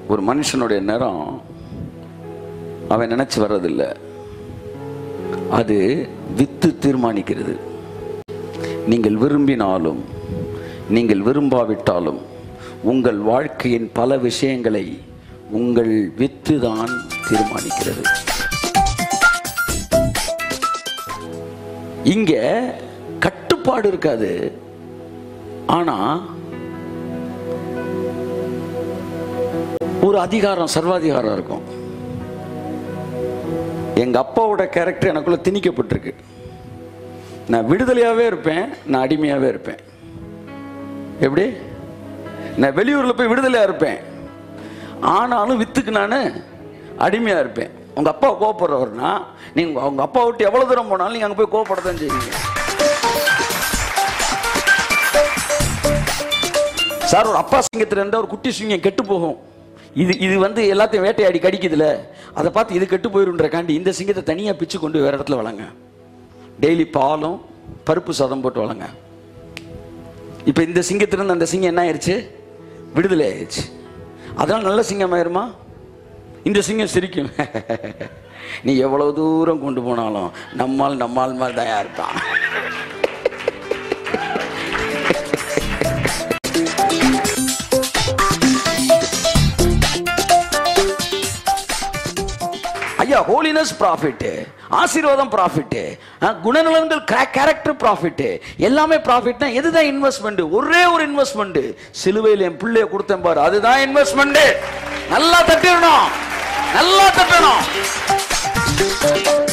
ஒரு மனுஷனுடைய நேரம் அவன் நினைச்சு வர்றதில்ல அது வித்து தீர்மானிக்கிறது நீங்கள் விரும்பினாலும் நீங்கள் விரும்பாவிட்டாலும் உங்கள் வாழ்க்கையின் பல விஷயங்களை உங்கள் வித்து தான் தீர்மானிக்கிறது இங்க கட்டுப்பாடு இருக்காது ஆனா ஒரு அதிகாரம் சர்வாதிகாரம் இருக்கும் எங்க அப்பாவோட கேரக்டர் எனக்குள்ள திணிக்கப்பட்டிருக்கு நான் விடுதலையாவே இருப்பேன் நான் அடிமையாவே இருப்பேன் எப்படி நான் வெளியூர்ல போய் விடுதலையா இருப்பேன் ஆனாலும் வித்துக்கு நான் அடிமையா இருப்பேன் உங்க அப்பா கோவப்படுறவர்னா நீங்க உங்க அப்பா விட்டு எவ்வளவு தூரம் போனாலும் நீங்க அங்க போய் கோவப்படத்தான் செய்வீங்க சார் ஒரு அப்பா சிங்கத்துல இருந்தா ஒரு குட்டி சிங்கம் கெட்டு போகும் இது இது வந்து எல்லாத்தையும் வேட்டையாடி கடிக்குதுல அதை பார்த்து இது கெட்டு போயிருன்றக்காண்டி இந்த சிங்கத்தை தனியா பிச்சு கொண்டு வேற இடத்துல வளங்க டெய்லி பாலும் பருப்பு சாதம் போட்டு வளங்க இப்ப இந்த சிங்கத்திலிருந்து அந்த சிங்கம் என்ன ஆயிருச்சு விடுதலை ஆயிடுச்சு அதனால நல்ல சிங்கம் ஆயிருமா இந்த சிங்கம் சிரிக்கும் நீ எவ்வளவு தூரம் கொண்டு போனாலும் நம்மால் நம்மால் மாதிரி தான் இருப்பான் ஐயா ஹோலினஸ் ப்ராஃபிட் ஆசீர்வாதம் ப்ராஃபிட் குணநலன்கள் கேரக்டர் ப்ராஃபிட் எல்லாமே ப்ராஃபிட்னா எதுதான் இன்வெஸ்ட்மெண்ட் ஒரே ஒரு இன்வெஸ்ட்மெண்ட் சிலுவையில் என் பிள்ளைய கொடுத்தேன் பாரு அதுதான் இன்வெஸ்ட்மெண்ட் நல்லா தட்டிடணும் நல்லா தட்டணும்